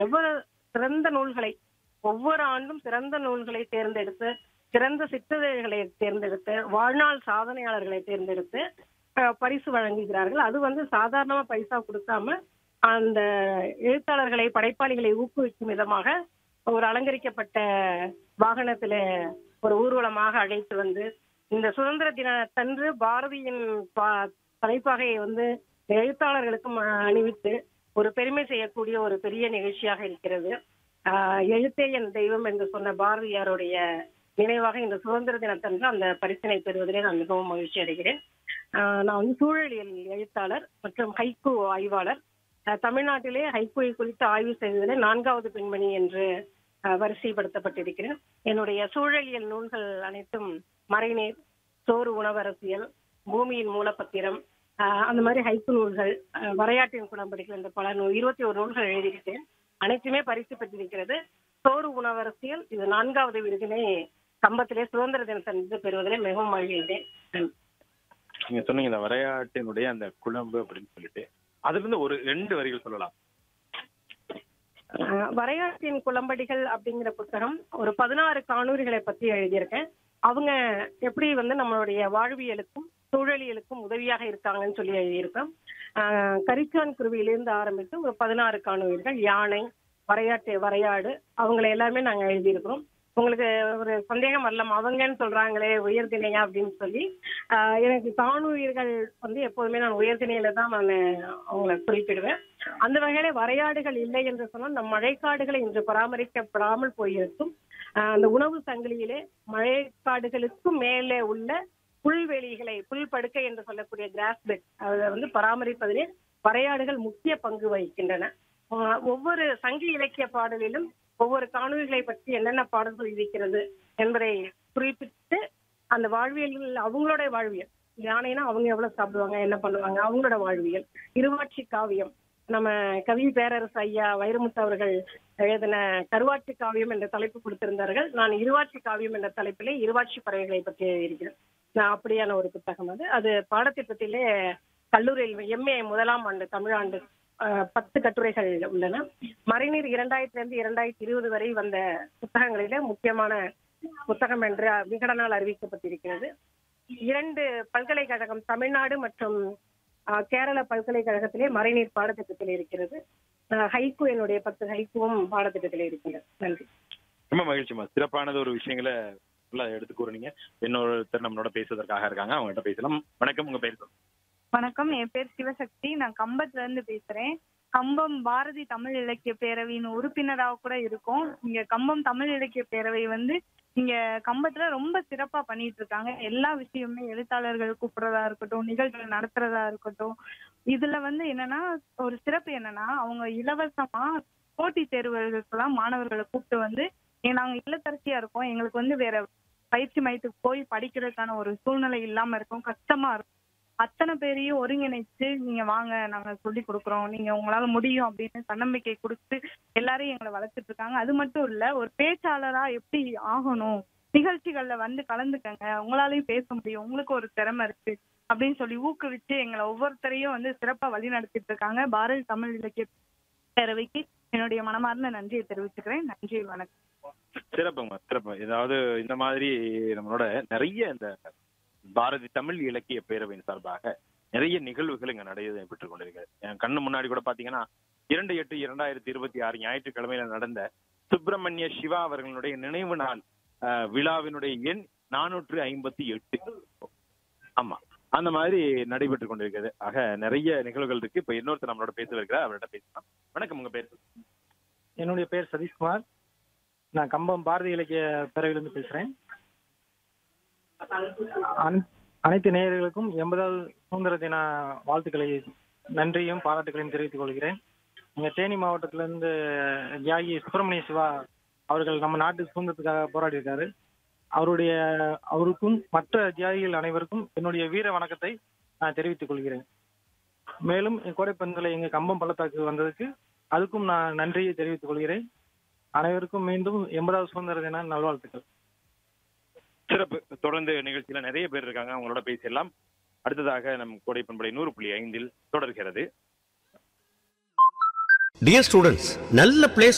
எவ்வளவு சிறந்த நூல்களை ஒவ்வொரு ஆண்டும் சிறந்த நூல்களை தேர்ந்தெடுத்து சிறந்த சிற்றிதழ்களை தேர்ந்தெடுத்து வாழ்நாள் சாதனையாளர்களை தேர்ந்தெடுத்து அஹ், பரிசு வழங்குகிறார்கள் அது வந்து சாதாரணமா பரிசா கொடுக்காம அந்த எழுத்தாளர்களை படைப்பாளிகளை ஊக்குவிக்கும் விதமாக ஒரு அலங்கரிக்கப்பட்ட வாகனத்தில ஒரு ஊர்வலமாக அழைத்து வந்து இந்த சுதந்திர தினத்தன்று பாரதியின் பா- தலைப்பாகையை வந்து எழுத்தாளர்களுக்கும் அஹ், அணிவித்து ஒரு பெருமை செய்யக்கூடிய ஒரு பெரிய நிகழ்ச்சியாக இருக்கிறது ஆஹ் எழுத்தே என் தெய்வம் என்று சொன்ன பாரதியாருடைய நினைவாக இந்த சுதந்திர தினத்தன்று அந்த பரிசினை பெறுவதிலே நான் மிகவும் மகிழ்ச்சி அடைகிறேன் ஆஹ் நான் வந்து சூழலியல் எழுத்தாளர் மற்றும் ஹைக்கூ ஆய்வாளர் ஆஹ் தமிழ்நாட்டிலே ஹைக்கூயை குறித்து ஆய்வு செய்ததிலே நான்காவது பெண்மணி என்று ஆஹ் வரிசைப்படுத்தப்பட்டிருக்கிறேன் என்னுடைய சூழலியல் நூல்கள் அனைத்தும் மறைநீர் சோறு உணவரசியல் பூமியின் மூலப்பத்திரம் ஆஹ் அந்த மாதிரி ஹைக்கு நூல்கள் ஆஹ் வரையாட்டின் குளம்படிகள் என்ற பல நூல் இருபத்தி ஒரு நூல்கள் எழுதியிருக்கேன் அனைத்துமே பரிசு பெற்றிருக்கிறது சோறு உணவரசியல் இது நான்காவது விருதினை கம்பத்திலே சுதந்திர தினத்தன்று பெறுவதிலே மிகவும் மகிழ்கிறேன் நன்றி. நீங்க சொன்னீங்க இந்த விளையாட்டினுடைய அந்த குழம்பு அப்படின்னு சொல்லிட்டு அதுல இருந்து ஒரு ரெண்டு வரிகள் சொல்லலாம் ஆஹ் வரையாட்டின் குளம்படிகள் அப்படிங்கிற புத்தகம் ஒரு பதினாறு காணொளிகளை பத்தி எழுதியிருக்கேன் அவங்க எப்படி வந்து நம்மளுடைய வாழ்வியலுக்கும் சூழலியலுக்கும் உதவியாக இருக்காங்கன்னு சொல்லி எழுதியிருக்கேன் ஆஹ் கரிச்சான் குருவியிலிருந்து ஆரம்பித்து ஒரு பதினாறு காணொளிகள் யானை வரையாட்டு வரையாடு அவங்களை எல்லாமே நாங்க எழுதியிருக்கிறோம் உங்களுக்கு ஒரு சந்தேகம் வரலாம் அவங்கன்னு சொல்றாங்களே உயர்திணையா அப்படின்னு சொல்லி ஆஹ் எனக்கு தானுயிர்கள் வந்து எப்போதுமே நான் உயர்திணையில தான் நான் அவங்கள குறிப்பிடுவேன் அந்த வகையில வரையாடுகள் இல்லை என்று சொன்னால் நம் மழைக்காடுகளை இன்று பராமரிக்கப்படாமல் போயிருக்கும் ஆஹ் அந்த உணவு சங்கிலியிலே மழைக்காடுகளுக்கும் மேலே உள்ள புல்வெளிகளை புல் படுக்கை என்று சொல்லக்கூடிய கிராஸ் பெட் அதை வந்து பராமரிப்பதிலே வரையாடுகள் முக்கிய பங்கு வகிக்கின்றன ஆஹ் ஒவ்வொரு சங்க இலக்கிய பாடலிலும் ஒவ்வொரு காணொலிகளை பற்றி என்னென்ன பாடல்கள் இருக்கிறது என்பதை குறிப்பிட்டு அந்த வாழ்வியல்கள் அவங்களோட வாழ்வியல் யானைனா அவங்க எவ்வளவு சாப்பிடுவாங்க என்ன பண்ணுவாங்க அவங்களோட வாழ்வியல் இருவாட்சி காவியம் நம்ம கவி பேரரசு ஐயா வைரமுத்து அவர்கள் எழுதின கருவாட்சி காவியம் என்ற தலைப்பு கொடுத்திருந்தார்கள் நான் இருவாட்சி காவியம் என்ற தலைப்பிலே இருவாட்சி பறவைகளை பற்றி எழுதியிருக்கிறேன் நான் அப்படியான ஒரு புத்தகம் அது அது பாடத்திட்டத்திலே கல்லூரியில் எம்ஏ முதலாம் ஆண்டு தமிழாண்டு அஹ், பத்து கட்டுரைகள் உள்ளன மறைநீர் இரண்டாயிரத்தி இருந்து இரண்டாயிரத்தி இருபது வரை வந்த புத்தகங்களிலே முக்கியமான புத்தகம் என்று விகடனால் அறிவிக்கப்பட்டிருக்கிறது இரண்டு பல்கலைக்கழகம் தமிழ்நாடு மற்றும் அஹ், கேரள பல்கலைக்கழகத்திலே மறைநீர் பாடத்திட்டத்தில் இருக்கிறது அஹ், ஹைக்கூ என்னுடைய பத்து ஹைக்கூவும் பாடத்திட்டத்தில் இருக்கிறது நன்றி ரொம்ப மகிழ்ச்சிமா சிறப்பானது ஒரு விஷயங்களை நல்லா எடுத்து கூறுனீங்க இன்னொருத்தர் நம்மளோட பேசுவதற்காக இருக்காங்க அவங்ககிட்ட பேசலாம் வணக்கம் உங்க பேர் சொல்லுங்க. வணக்கம் என் பேர் சிவசக்தி நான் கம்பத்துல இருந்து பேசுறேன் கம்பம் பாரதி தமிழ் இலக்கிய பேரவையின் உறுப்பினராக கூட இருக்கோம் இங்க கம்பம் தமிழ் இலக்கிய பேரவை வந்து இங்க கம்பத்துல ரொம்ப சிறப்பா பண்ணிட்டு இருக்காங்க எல்லா விஷயமுமே எழுத்தாளர்கள் கூப்பிடுறதா இருக்கட்டும் நிகழ்ச்சிகள் நடத்துறதா இருக்கட்டும் இதுல வந்து என்னன்னா ஒரு சிறப்பு என்னன்னா அவங்க இலவசமா போட்டித் தேர்வுகளுக்கெல்லாம் மாணவர்களை கூப்பிட்டு வந்து "ஏ, நாங்க இல்லத்தரசியா இருக்கோம் எங்களுக்கு வந்து வேற பயிற்சி மையத்துக்கு போய் படிக்கிறதுக்கான ஒரு சூழ்நிலை இல்லாம இருக்கும் கஷ்டமா இருக்கும் அத்தனை பேரையும் ஒருங்கிணைச்சு நீங்க வாங்க நாங்க சொல்லி கொடுக்குறோம் நீங்க உங்களால முடியும் அப்படின்னு தன்னம்பிக்கை கொடுத்து எல்லாரையும் எங்களை வளர்த்துட்டு இருக்காங்க அது மட்டும் இல்ல ஒரு பேச்சாளரா எப்படி ஆகணும் நிகழ்ச்சிகள்ல வந்து கலந்துக்கங்க உங்களாலையும் பேச முடியும் உங்களுக்கு ஒரு திறமை இருக்கு அப்படின்னு சொல்லி ஊக்குவிச்சு எங்களை ஒவ்வொருத்தரையும் வந்து சிறப்பா வழி நடத்திட்டு இருக்காங்க பாரதி தமிழ் இலக்கிய பேரவைக்கு என்னுடைய மனமார்ந்த நன்றியை தெரிவிச்சுக்கிறேன் நன்றி வணக்கம் சிறப்புங்க சிறப்பு ஏதாவது இந்த மாதிரி நம்மளோட நிறைய இந்த பாரதி தமிழ் இலக்கிய பேரவையின் சார்பாக நிறைய நிகழ்வுகள் இங்க நடைபெற்றுக் கொண்டிருக்கு என் கண்ணு முன்னாடி கூட பாத்தீங்கன்னா இரண்டு எட்டு இரண்டாயிரத்தி இருபத்தி ஆறு ஞாயிற்றுக்கிழமையில நடந்த சுப்பிரமணிய சிவா அவர்களுடைய நினைவு நாள் அஹ், விழாவினுடைய எண் நானூற்று ஐம்பத்தி எட்டு ஆமா அந்த மாதிரி நடைபெற்றுக் கொண்டிருக்கிறது ஆக நிறைய நிகழ்வுகள் இருக்கு இப்ப இன்னொருத்தர் நம்மளோட பேச இருக்கிறார் அவர்கிட்ட பேசலாம் வணக்கம் உங்க பேர் சொல்லுங்க. என்னுடைய பேர் சதீஷ்குமார் நான் கம்பம் பாரதி இலக்கிய பேரவையிலிருந்து பேசுறேன் அனை- அனைத்து நேயர்களுக்கும் எண்பதாவது சுதந்திர தின வாழ்த்துக்களை நன்றியும் பாராட்டுகளையும் தெரிவித்துக் கொள்கிறேன் இங்க தேனி மாவட்டத்திலிருந்து தியாகி சுப்பிரமணிய சிவா அவர்கள் நம்ம நாட்டு சுதந்திரத்துக்காக போராடி இருக்காரு அவருடைய அவருக்கும் மற்ற தியாகிகள் அனைவருக்கும் என்னுடைய வீர வணக்கத்தை நான் தெரிவித்துக் கொள்கிறேன் மேலும் என் கோடைப்பண்களை எங்க கம்பம் பள்ளத்தாக்கு வந்ததுக்கு அதுக்கும் நான் நன்றியை தெரிவித்துக் கொள்கிறேன் அனைவருக்கும் மீண்டும் எண்பதாவது சுதந்திர தின நல்வாழ்த்துக்கள் சிறப்பு தொடர்ந்து நிகழ்ச்சியில நிறைய பேர் இருக்காங்க அவங்களோட பேசிடலாம் அடுத்ததாக நம் கோடை பண்பலை நூறு புள்ளி ஐந்தில் தொடர்கிறது டியர் ஸ்டூடெண்ட்ஸ் நல்ல பிளேஸ்